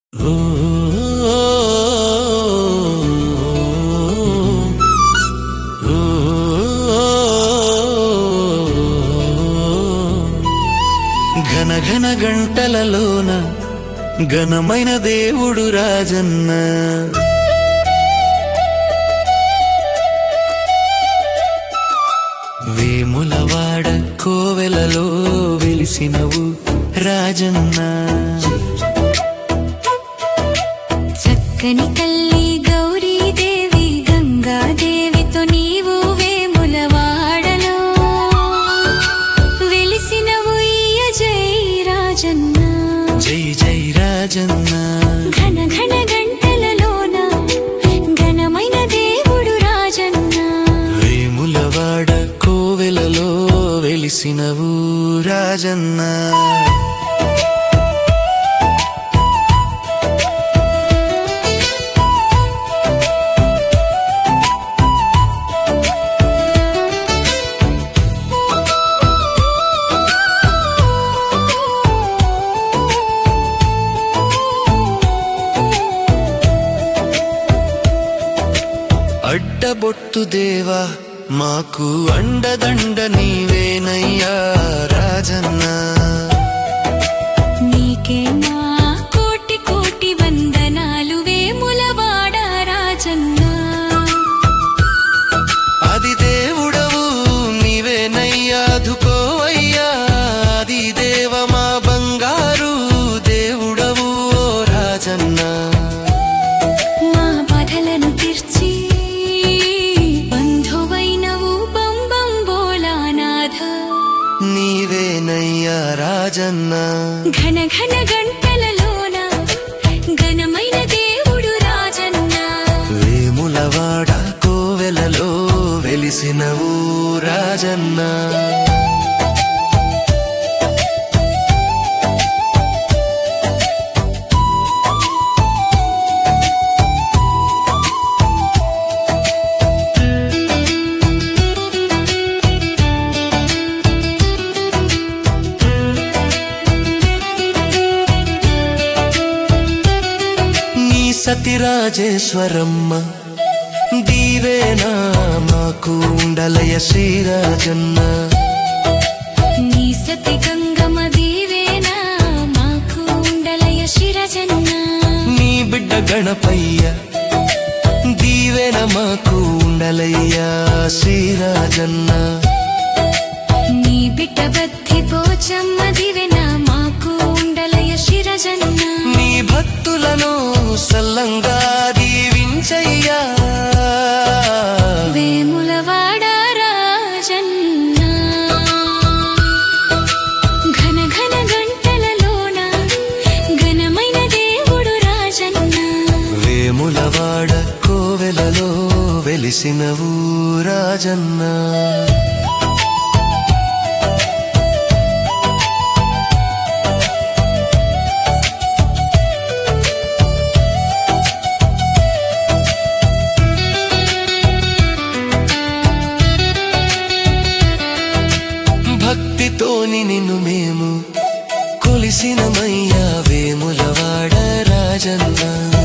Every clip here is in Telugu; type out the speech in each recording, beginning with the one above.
ఘన ఘన గంటలలోన ఘనమైన దేవుడు రాజన్న వేములవాడ కోవెలలో వెలిసినవు రాజన్న చక్కని తల్లి గౌరీదేవి గంగాదేవితో నీవు వేముల వాడలో వెలిసిన ఉయ్య జై రాజన్న జై జై రాజన్న ఘన ఘన గంటలలోన ఘనమైన దేవుడు రాజన్న వేములవాడ కోవెలలో వెలిసినవు రాజన్న అడ్డబొట్టు దేవా మాకు అండదండ నీవేనయ్యా రాజన్న నీకే మా కోటి కోటి వందనాలు వేముల వాడ రాజన్న అది దేవుడవు నీవేనయ్యా దుకోవయ్యా అది దేవ మా బంగారు దేవుడవు ఓ రాజన్న మా బాధలను తీర్చి బంధువైనవు బంబం బోలానాథ నీవేనయ్యా రాజన్న ఘన ఘన గంటలలోన ఘనమైన దేవుడు రాజన్న వేములవాడ కోవెలలో వెలిసినవు రాజన్న నీ సతిరాజేశ్వరమ్మ దీవేనా మాకు ఉండలయ శ్రీరాజన్న నీ సతి గంగమ దీవేనా మాకు ఉండలయ శిరజన్న నీ బిడ్డ గణపయ్య దీవెన మాకు ఉండలయ్యా శ్రీరాజన్న నీ బిడ్డ బద్ధి పోచమ్మ దీవెనా మాకు ఉండలయ శిరజన్న నీ భక్తులను సల్లంగా దీవించయ్యా వేముల వాడ రాజన్న ఘన ఘన గంటలలోన ఘనమైన దేవుడు రాజన్న వేములవాడ కోవెలలో వెలిసినవు రాజన్న భక్తితోని నిన్ను మేము కొలిసినమయ్యా వేములవాడ రాజన్న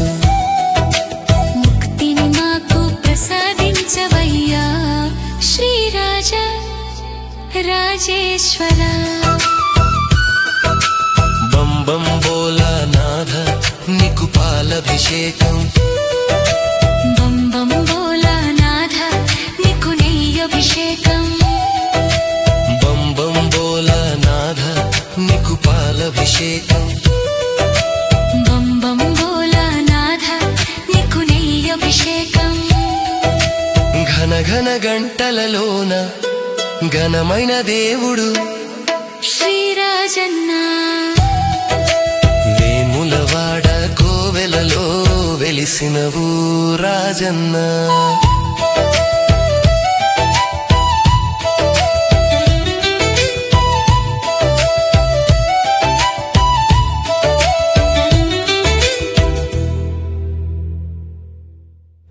ముక్తిని మాకు ప్రసాదించవయ్యా శ్రీరాజ రాజేశ్వర బం బం బోలా నాథ నీకు పాలభిషేకం బం బం బోలా నాథ నీకు నెయ్యభిషేకం బం బం బోలా నాథ నీకు పాలభిషేకం బం బం బోలా నాథ నీకు నెయ్యభిషేకం ఘన ఘన గంటలలోన ఘనమైన దేవుడు శ్రీరాజన్న వేములవాడ కోవెలలో వెలిసినవు రాజన్న